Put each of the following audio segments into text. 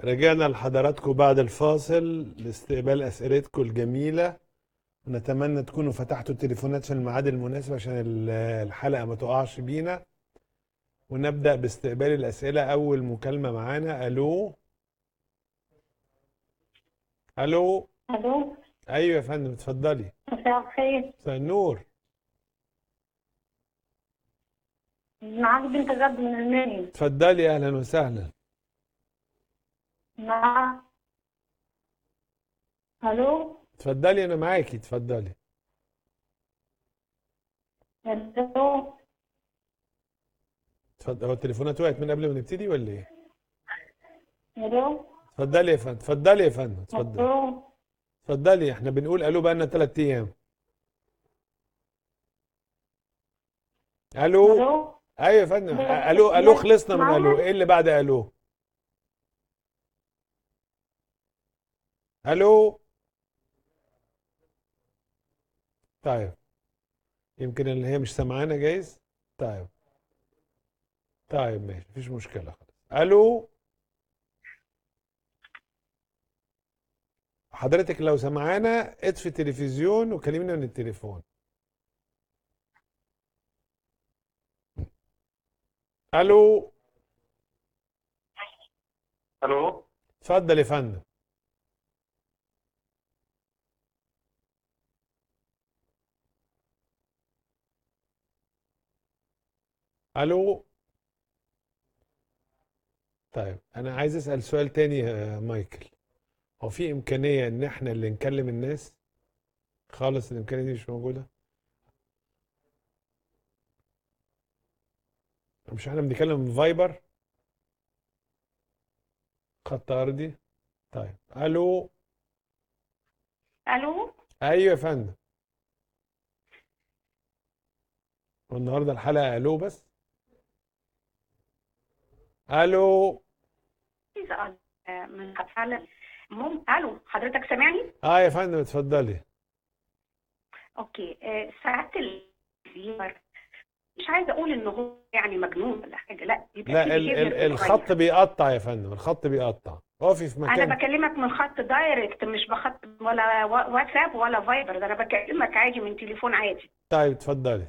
رجعنا لحضراتكم بعد الفاصل لاستقبال أسئلتكم الجميلة نتمنى تكونوا فتحتوا التليفونات في الميعاد المناسب عشان ال- الحلقة ما تقعش بينا ونبدأ باستقبال الأسئلة أول مكالمة معانا ألو ألو الو أيوة يا فندم اتفضلي مساء الخير مساء النور معاك بنت غد من المنيا اتفضلي أهلا وسهلا مع الو اتفضلي أنا معاكي اتفضلي الو اتفضل هو التليفونات وقعت من قبل ما نبتدي ولا إيه؟ الو اتفضلي يا فندم اتفضلي يا فندم اتفضلي الو اتفضلي احنا بنقول الو بقالنا ثلاث ايام الو الو ايوه يا فندم الو الو خلصنا من الو ايه اللي بعد الو الو طيب يمكن اللي هي مش سامعانا جايز طيب طيب ماشي مفيش مشكلة خلاص الو حضرتك لو سمعانا اطفي التلفزيون وكلمينا من التليفون الو الو اتفضل يا فندم الو طيب انا عايز اسال سؤال تاني يا مايكل هو في امكانيه ان احنا اللي نكلم الناس خالص الامكانيه دي مش موجوده مش احنا بنتكلم فايبر خط ارضي طيب الو الو ايوه يا فندم والنهارده الحلقه الو بس الو يسأل آه، من فعلا مم الو حضرتك سامعني اه يا فندم اتفضلي اوكي آه، ساعات الفيور مش عايزه اقول ان هو يعني مجنون ولا حاجه لا يبقى لا في ال ال behavior الخط بيتغير. بيقطع يا فندم الخط بيقطع اقفي في انا مكان بكلمك من خط دايركت مش بخط ولا وا- واتساب ولا فايبر ده انا بكلمك عادي من تليفون عادي طيب اتفضلي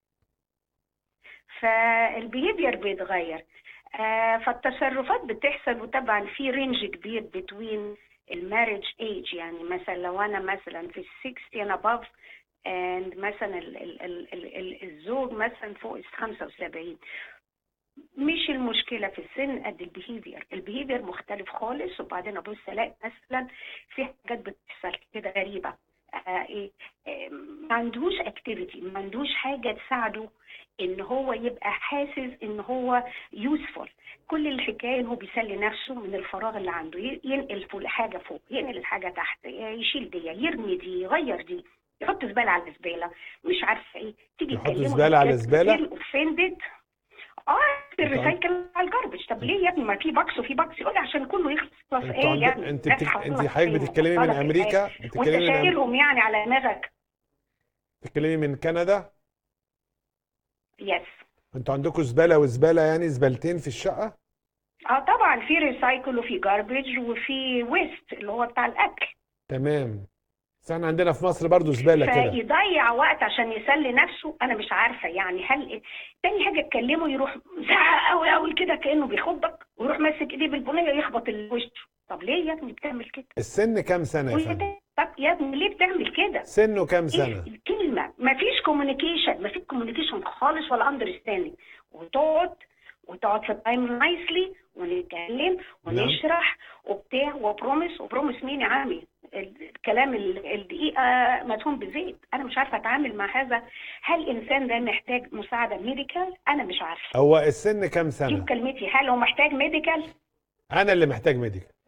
فالبيهيفير بيتغير آه، فالتصرفات بتحصل وطبعا في رينج كبير بتوين الماريج ايج يعني مثلا لو انا مثلا في ال 60 above and مثلا ال ال ال ال ال الزوج مثلا فوق ال 75 مش المشكلة في السن قد البيهيفير البيهيفير مختلف خالص وبعدين ابص الاقي مثلا في حاجات بتحصل كده غريبة آه ايه آه، ما عندوش اكتيفيتي ما عندوش حاجة تساعده ان هو يبقى حاسس ان هو يوسفول كل الحكايه ان هو بيسلي نفسه من الفراغ اللي عنده ي- ينقل فوق حاجه فوق ينقل الحاجه تحت يشيل دي يرمي دي يغير دي يحط زباله على الزباله مش عارفه ايه تيجي يحط تكلمه زبالة على زبالة؟ اوفندد اه في الريسايكل على الجاربج طب ليه يا ابني ما في باكس وفي باكس يقول لي عشان كله يخلص انت ايه عند... يعني انت ناس بتك... حاطين انت لك حضرتك فين بتتكلمي من وحاطة لك امريكا وانت بتتكلمي من أم... شايلهم يعني على دماغك بتتكلمي من كندا يس انتوا عندكم زباله وزباله يعني زبالتين في الشقه اه طبعا في ريسايكل وفي جاربج وفي ويست اللي هو بتاع الاكل تمام بس احنا عندنا في مصر برضو زباله كده فيضيع وقت عشان يسلي نفسه انا مش عارفه يعني هل تاني حاجه تكلمه يروح زعق قوي قوي كده كانه بيخضك ويروح ماسك ايديه بالبنيه يخبط الوش طب ليه يا ابني بتعمل كده؟ السن كام سنه يا قول فندم لي طب يا ابني ليه بتعمل كده؟ سنه كام ايه سنه الكلمه مفيش كوميونيكيشن مفيش كوميونيكيشن خالص ولا اندرستاندينج وتقعد وتقعد في تايم نايسلي ونتكلم ونشرح وبتاع وبروميس وبروميس مين يا عمي الكلام ال- الدقيقه مدهون بزيت انا مش عارفه اتعامل مع هذا هل الانسان ده محتاج مساعده ميديكال انا مش عارفه هو السن كام دي سنه كلمتي هل هو محتاج ميديكال انا اللي محتاج ميديكال